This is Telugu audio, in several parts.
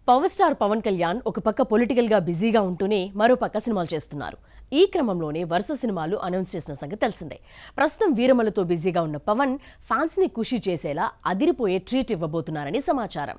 పవర్ స్టార్ పవన్ కళ్యాణ్ ఒక పక్క పొలిటికల్ గా బిజీగా ఉంటూనే మరో పక్క సినిమాలు చేస్తున్నారు ఈ క్రమంలోనే వరుస సినిమాలు అనౌన్స్ చేసిన సంగతి తెలిసిందే ప్రస్తుతం వీరమలతో బిజీగా ఉన్న పవన్ ఫ్యాన్స్ ని ఖుషి చేసేలా అదిరిపోయే ట్రీట్ ఇవ్వబోతున్నారని సమాచారం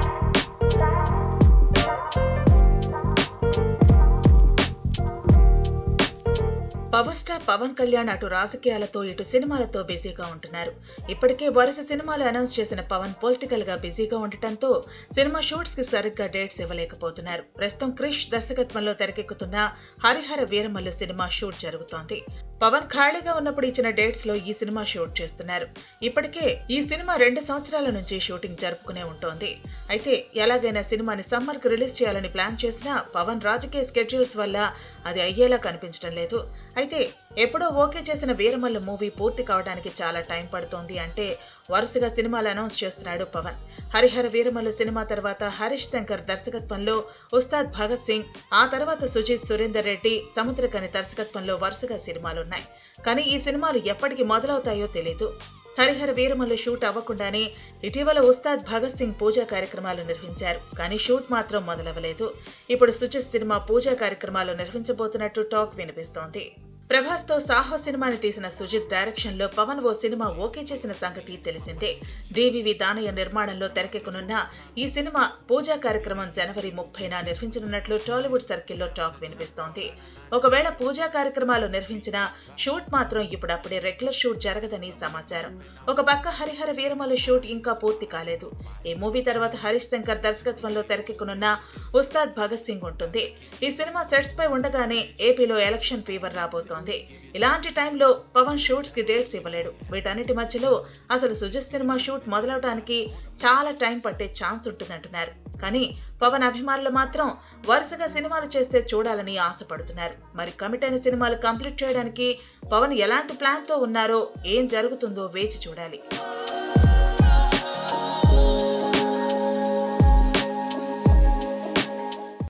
పవర్ స్టార్ పవన్ కళ్యాణ్ అటు రాజకీయాలతో ఇటు సినిమాలతో బిజీగా ఉంటున్నారు ఇప్పటికే వరుస సినిమాలు అనౌన్స్ చేసిన పవన్ పొలిటికల్ గా బిజీగా ఉండటంతో సినిమా షూట్స్ కి సరిగ్గా డేట్స్ ఇవ్వలేకపోతున్నారు ప్రస్తుతం క్రిష్ దర్శకత్వంలో తెరకెక్కుతున్న హరిహర వీరమల్లు సినిమా షూట్ జరుగుతోంది పవన్ ఖాళీగా ఉన్నప్పుడు ఇచ్చిన డేట్స్ లో ఈ సినిమా షూట్ చేస్తున్నారు ఇప్పటికే ఈ సినిమా రెండు సంవత్సరాల నుంచి షూటింగ్ జరుపుకునే ఉంటోంది అయితే ఎలాగైనా సినిమాని సమ్మర్ కు రిలీజ్ చేయాలని ప్లాన్ చేసినా పవన్ రాజకీయ స్కెడ్యూల్స్ వల్ల అది అయ్యేలా కనిపించడం లేదు అయితే ఎప్పుడో ఓకే చేసిన వీరమల్లు మూవీ పూర్తి కావడానికి చాలా టైం పడుతోంది అంటే వరుసగా సినిమాలు అనౌన్స్ చేస్తున్నాడు పవన్ హరిహర వీరమల్లు సినిమా తర్వాత హరీష్ శంకర్ దర్శకత్వంలో ఉస్తాద్ భగత్ సింగ్ ఆ తర్వాత సుజిత్ సురేందర్ రెడ్డి సముద్రకని దర్శకత్వంలో వరుసగా సినిమాలున్నాయి కానీ ఈ సినిమాలు ఎప్పటికి మొదలవుతాయో తెలీదు హరిహర వీరమల్లు షూట్ అవ్వకుండానే ఇటీవల ఉస్తాద్ భగత్ సింగ్ పూజా కార్యక్రమాలు నిర్వహించారు కానీ షూట్ మాత్రం మొదలవ్వలేదు ఇప్పుడు సుచిత్ సినిమా పూజా కార్యక్రమాలు నిర్వహించబోతున్నట్టు టాక్ వినిపిస్తోంది ప్రభాస్ తో సాహో సినిమాని తీసిన సుజిత్ డైరెక్షన్ లో పవన్ ఓ సినిమా ఓకే చేసిన సంగతి తెలిసిందే డివివి దానయ్య నిర్మాణంలో తెరకెక్కనున్న ఈ సినిమా పూజా కార్యక్రమం జనవరి ముప్పైన నిర్వహించనున్నట్లు టాలీవుడ్ సర్కిల్లో టాక్ వినిపిస్తోంది ఒకవేళ పూజా కార్యక్రమాలు నిర్వహించినా షూట్ మాత్రం ఇప్పుడప్పుడే రెగ్యులర్ షూట్ జరగదని సమాచారం ఒక పక్క హరిహర వీరమలు షూట్ ఇంకా పూర్తి కాలేదు ఈ మూవీ తర్వాత హరీష్ శంకర్ దర్శకత్వంలో తెరకెక్కనున్న ఉస్తాద్ భగత్ సింగ్ ఉంటుంది ఈ సినిమా సెట్స్ పై ఉండగానే ఏపీలో ఎలక్షన్ ఫీవర్ రాబోతోంది ఇలాంటి టైంలో పవన్ షూట్స్ కి డేట్స్ ఇవ్వలేడు వీటన్నిటి మధ్యలో అసలు సుజిత్ సినిమా షూట్ మొదలవడానికి చాలా టైం పట్టే ఛాన్స్ ఉంటుందంటున్నారు కానీ పవన్ అభిమానులు మాత్రం వరుసగా సినిమాలు చేస్తే చూడాలని ఆశపడుతున్నారు మరి కమిట్ అయిన సినిమాలు కంప్లీట్ చేయడానికి పవన్ ఎలాంటి ప్లాన్ తో ఉన్నారో ఏం జరుగుతుందో వేచి చూడాలి